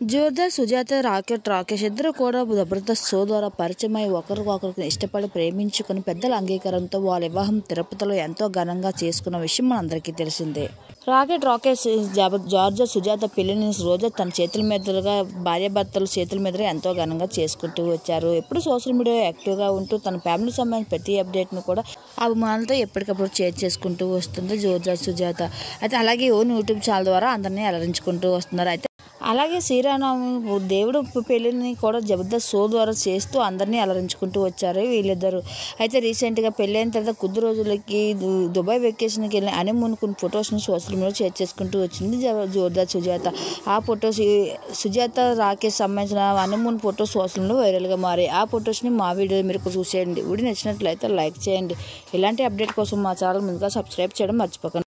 జోర్దార్ Sujatha rocket Rakesh ఇద్దరు కూడా Jabardasth show ద్వారా పరిచయమై ఒకరికొకరికి ఇష్టపడి ప్రేమించుకుని పెద్దల అంగీకారంతో వాళ్ళ వివాహం తిరుపతిలో ఎంతో ఘనంగా చేసుకున్న విషయం మనందరికీ తెలిసిందే రాకెట్ రాకేష్ జబ జార్జ సుజాత పెళ్లిని రోజా తన చేతుల మీదుగా భార్యాభర్తల చేతుల మీదుగా ఎంతో ఘనంగా చేసుకుంటూ వచ్చారు ఎప్పుడు సోషల్ మీడియా యాక్టివ్గా ఉంటూ తన ఫ్యామిలీ సంబంధించిన ప్రతి అప్డేట్ను కూడా అభిమానులతో ఎప్పటికప్పుడు షేర్ చేసుకుంటూ వస్తుంది జోర్జా సుజాత అయితే అలాగే ఓన్ యూట్యూబ్ ఛానల్ ద్వారా అందరినీ అలరించుకుంటూ వస్తున్నారు అయితే అలాగే శ్రీరామనవమి దేవుడు పెళ్ళిని కూడా జబర్దస్త్ షో ద్వారా చేస్తూ అందరినీ అలరించుకుంటూ వచ్చారు వీళ్ళిద్దరు అయితే రీసెంట్గా పెళ్ళి అయిన తర్వాత కొద్ది రోజులకి దు- దుబాయ్ వెకేషన్కి వెళ్ళిన హనీమూన్ కొన్ని ఫొటోస్ని సోషల్ మీడియాలో షేర్ చేసుకుంటూ వచ్చింది జ- జోర్దార్ సుజాత ఆ ఫొటోస్ ఈ- సుజాత రాకేష్ సంబంధించిన హనీమూన్ ఫొటోస్ సోషల్ మీడియాలో వైరల్గా మారాయి ఆ ఫొటోస్ని మా వీడియో మీరు చూసేయండి వీడియో నచ్చినట్లయితే లైక్ చేయండి ఇలాంటి అప్డేట్ కోసం మా ఛానల్ ముందుగా సబ్స్క్రైబ్ చేయడం మర్చిపోకండి